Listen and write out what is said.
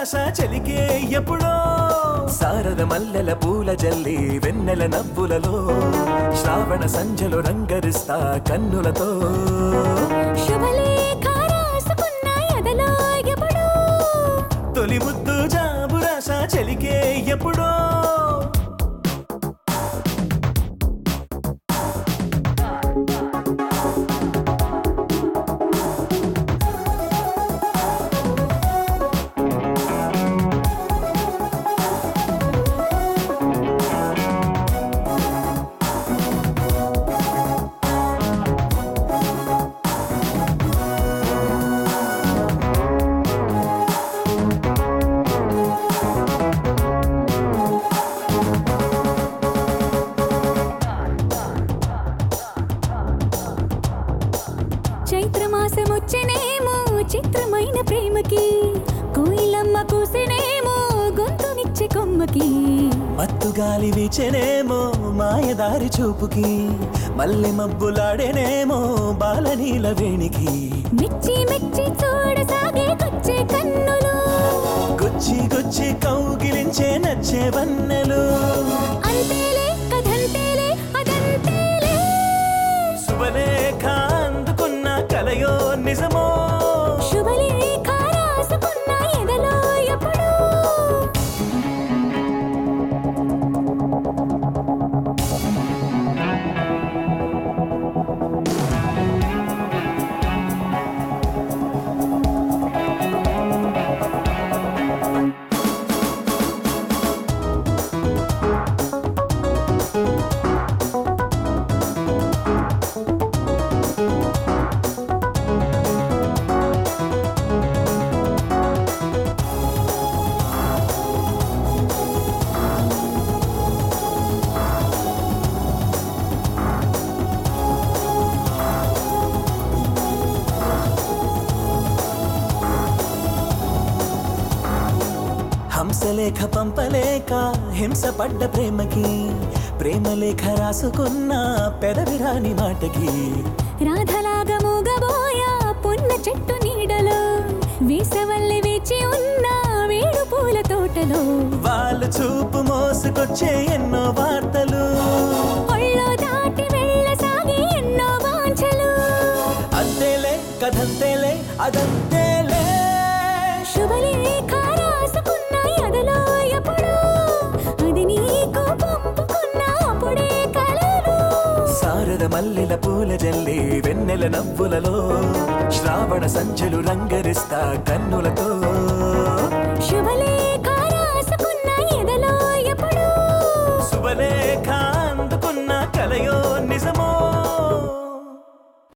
జాబురాస చెలికే ఎప్పుడో సారద మల్లెల పూల జల్లి వెన్నెల నవ్వులలో శ్రావణ సంజలు రంగరిస్తా కన్నులతో శుభలేఖ రాసుకున్న ఎదలో ఎప్పుడూ తొలి ముద్దు జాబురాస చెలికే ఎప్పుడో చైత్రమాసమొచ్చెనేమో చిత్రమైన ప్రేమకి కోయిలమ్మ కూసినేమో గొంతునిచ్చే కొమ్మకి మత్తు గాలి వీచెనేమో మాయదారి చూపుకి మల్లె మబ్బులాడేనేమో బాలనీల వేణికి మెచ్చి మెచ్చి చూడసాగే కొచ్చే కన్నులు గుచ్చి గుచ్చి కౌగిలించే నచ్చే వన్నెలు అంతేలే కథంతేలే అదంతేలే శుభలేఖ అందుకున్న కలయో నిజమో శుభలేఖ రాసుకున్న ఎదలో ఎప్పుడూ హంసలేఖ పంపలేక హింస పడ్డ ప్రేమకి ప్రేమలేఖ రాసుకున్న పెదవిరాని మాటకి రాధలాగా మూగబోయా పొన్న చెట్టు నీడలో వేసవల్లి వేచి ఉన్న వేడు పూల తోటలో వాళ్ళు చూపు మోసుకొచ్చే ఎన్నో వార్తలు ఒళ్ళో దాటి వెళ్ళసాగి ఎన్నో వాంఛలు అంతేలే కథంతేలే అదంతేలే శుభలేఖ రాసుకున్న ఎదలో ఎప్పుడూ అది నీకు పంపుకున్న అప్పుడే కలలు సారద మల్లెల పూల జల్లి వెన్నెల నవ్వులలో శ్రావణ సంచలు రంగరిస్తా కన్నులతో శుభలేఖ